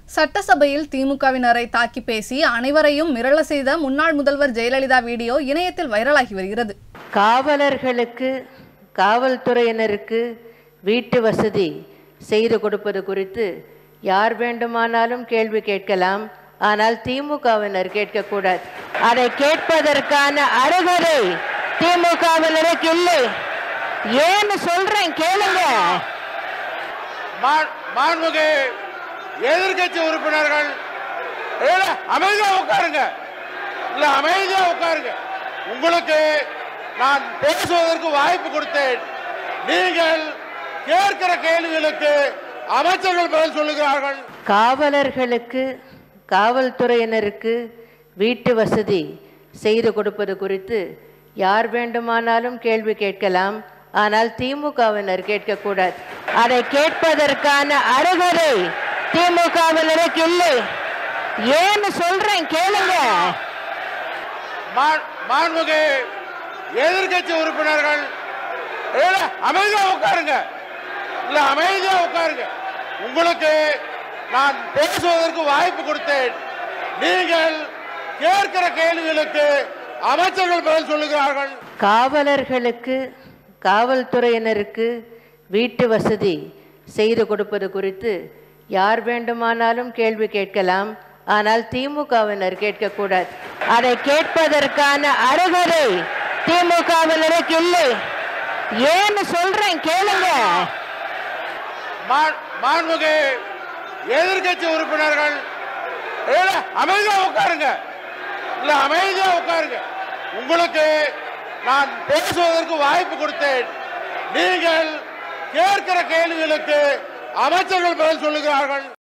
சட்டசபையில் திமுகவினரை தாக்கி பேசி அனைவரையும் மிரள செய்த முன்னாள் முதல்வர் ஜெயலலிதா வீடியோ இணையத்தில் வைரலாகி வருகிறது காவலர்களுக்கு காவல்துறையினருக்கு வீட்டு வசதி செய்து கொடுப்பது குறித்து யார் வேண்டுமானாலும் கேள்வி கேட்கலாம் ஆனால் திமுகவினர் கேட்கக்கூடாது அதை கேட்பதற்கான அருகதை திமுகவினருக்கு இல்லை ஏன்னு சொல்றேன் கேளுங்க மா- மாண்புமிகு எதிர்க்கட்சி உறுப்பினர்கள் இல்ல, அமைதியா உட்காருங்க இல்ல அமைதியா உட்காருங்க உங்களுக்கு நான் பேசுவதற்கு வாய்ப்பு கொடுத்தேன் நீங்கள் கேட்கிற கேள்விகளுக்கு அமைச்சர்கள் பதில் சொல்லுகிறார்கள் காவலர்களுக்கு காவல்துறையினருக்கு வீட்டு வசதி செய்து கொடுப்பது குறித்து யார் வேண்டுமானாலும் கேள்வி கேட்கலாம் ஆனால் திமுகவினர் கேட்கக்கூடாது அதை கேட்பதற்கான அருகதை திமுகவினருக்கு இல்லை ஏன்னு சொல்றேன் கேளுங்க மா- மாண்புமிகு எதிர்க்கட்சி உறுப்பினர்கள் இல்ல, அமைதியா உட்காருங்க இல்ல அமைதியா உட்காருங்க உங்களுக்கு நான் பேசுவதற்கு வாய்ப்பு கொடுத்தேன் நீங்கள் கேட்கிற கேள்விகளுக்கு அமைச்சர்கள் பதில் சொல்லுகிறார்கள் காவலர்களுக்கு காவல்துறையினருக்கு வீட்டு வசதி செய்து கொடுப்பது குறித்து யார் வேண்டுமானாலும் கேள்வி கேட்கலாம் ஆனால் திமுகவினர் கேட்கக்கூடாது அதை கேட்பதற்கான அருகதை திமுகவினருக்கு இல்லை ஏன்னு சொல்றேன் கேளுங்க மா- மாண்புமிகு எதிர்க்கட்சி உறுப்பினர்கள் இல்ல, அமைதியா உட்காருங்க இல்ல அமைதியா உட்காருங்க உங்களுக்கு நான் பேசுவதற்கு வாய்ப்பு கொடுத்தேன் நீங்கள் கேட்கிற கேள்விகளுக்கு அமைச்சர்கள் பதில் சொல்லுகிறார்கள்